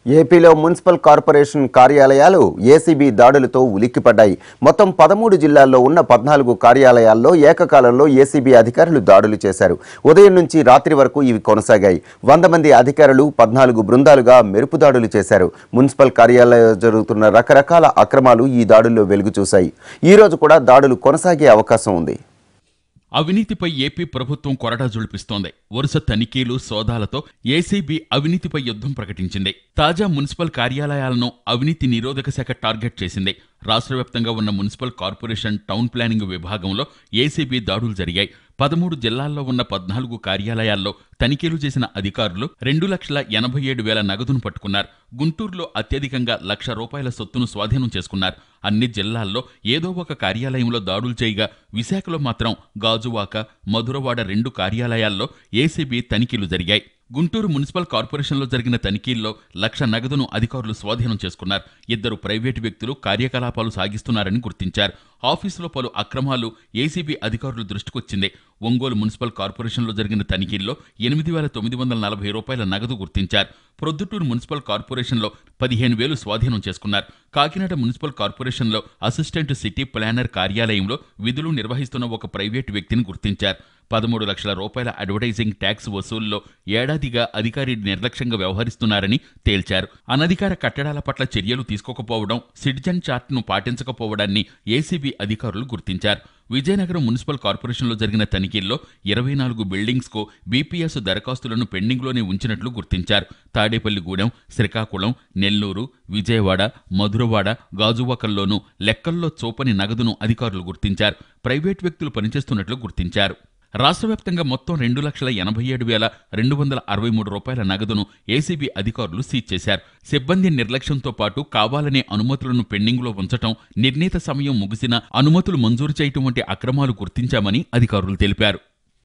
ఏపీలో municipal corporation కార్యాలయాలు ACB దాడులతో ఉలిక్కిపడ్డాయి మొత్తం పదమూడు జిల్లాల్లో ఉన్న పద్నాలుగు కార్యాలయాల్లో ఏకకాలంలో ఏసీబీ అధికారులు దాడులు చేశారు ఉదయం నుంచి రాత్రి వరకు ఇవి కొనసాగాయి వంద మంది అధికారులు పద్నాలుగు బృందాలుగా మెరుపు దాడులు చేశారు మున్సిపల్ కార్యాలయాల్లో జరుగుతున్న రకరకాల అక్రమాలు ఈ దాడుల్లో వెలుగు చూశాయి ఈ రోజు కూడా దాడులు కొనసాగే అవకాశం ఉంది అవినీతిపై ఏపీ ప్రభుత్వం కొరడా జుళిపిస్తోంది వరుస తనిఖీలు సోదాలతో ఏసీబీ అవినీతిపై యుద్ధం ప్రకటించింది తాజా మున్సిపల్ కార్యాలయాలను అవినీతి నిరోధక శాఖ టార్గెట్ చేసింది రాష్ట్ర వ్యాప్తంగా ఉన్న మున్సిపల్ కార్పొరేషన్ టౌన్ ప్లానింగ్ విభాగంలో ఏసీబీ దాడులు జరిగాయి పదమూడు జిల్లాల్లో ఉన్న పద్నాలుగు కార్యాలయాల్లో తనిఖీలు చేసిన అధికారులు రెండు లక్షల ఎనభై ఏడు వేల నగదును పట్టుకున్నారు గుంటూరులో అత్యధికంగా లక్ష రూపాయల సొత్తును స్వాధీనం చేసుకున్నారు అన్ని జిల్లాల్లో ఏదో ఒక కార్యాలయంలో దాడులు చేయగా విశాఖలో మాత్రం గాజువాక మధురవాడ రెండు కార్యాలయాల్లో ఏసీబీ తనిఖీలు జరిగాయి గుంటూరు మున్సిపల్ కార్పొరేషన్లో జరిగిన తనిఖీల్లో లక్ష నగదును అధికారులు స్వాధీనం చేసుకున్నారు ఇద్దరు ప్రైవేటు వ్యక్తులు కార్యకలాపాలు సాగిస్తున్నారని గుర్తించారు ఆఫీసులో పలు అక్రమాలు ఏసీబీ అధికారుల దృష్టికొచ్చింది ఒంగోలు మున్సిపల్ కార్పొరేషన్లో జరిగిన తనిఖీల్లో ఎనిమిది వేల తొమ్మిది వందల నలభై రూపాయల నగదు గుర్తించారు ప్రొద్దుటూరు మున్సిపల్ కార్పొరేషన్లో పదిహేను వేలు స్వాధీనం చేసుకున్నారు కాకినాడ మున్సిపల్ కార్పొరేషన్లో అసిస్టెంట్ సిటీ ప్లానర్ కార్యాలయంలో విధులు నిర్వహిస్తున్న ఒక ప్రైవేటు వ్యక్తిని గుర్తించారు పదమూడు లక్షల రూపాయల అడ్వర్టైజింగ్ ట్యాక్స్ వసూల్లో ఏడాదిగా అధికారి నిర్లక్ష్యంగా వ్యవహరిస్తున్నారని తేల్చారు అనధికార కట్టడాల పట్ల చర్యలు తీసుకోకపోవడం సిటిజన్ చార్ట్ను పాటించకపోవడాన్ని ఏసీబీ అధికారులు గుర్తించారు విజయనగరం మున్సిపల్ కార్పొరేషన్లో జరిగిన తనిఖీల్లో ఇరవై నాలుగు బిల్డింగ్స్కు బీపీఎస్ దరఖాస్తులను పెండింగ్లోనే ఉంచినట్లు గుర్తించారు తాడేపల్లిగూడెం శ్రీకాకుళం నెల్లూరు విజయవాడ మధురవాడ గాజువాకల్లోనూ లెక్కల్లో చూపని నగదును అధికారులు గుర్తించారు ప్రైవేట్ వ్యక్తులు పనిచేస్తున్నట్లు గుర్తించారు రాష్ట్ర వ్యాప్తంగా మొత్తం రెండు లక్షల ఎనభై ఏడు వేల రెండు వందల అరవై మూడు రూపాయల నగదును ఏసీబీ అధికారులు సీజ్ చేశారు సిబ్బంది నిర్లక్ష్యంతో పాటు కావాలనే అనుమతులను పెండింగ్లో ఉంచటం నిర్ణీత సమయం ముగిసిన అనుమతులు మంజూరు చేయటం వంటి అక్రమాలు గుర్తించామని అధికారులు తెలిపారు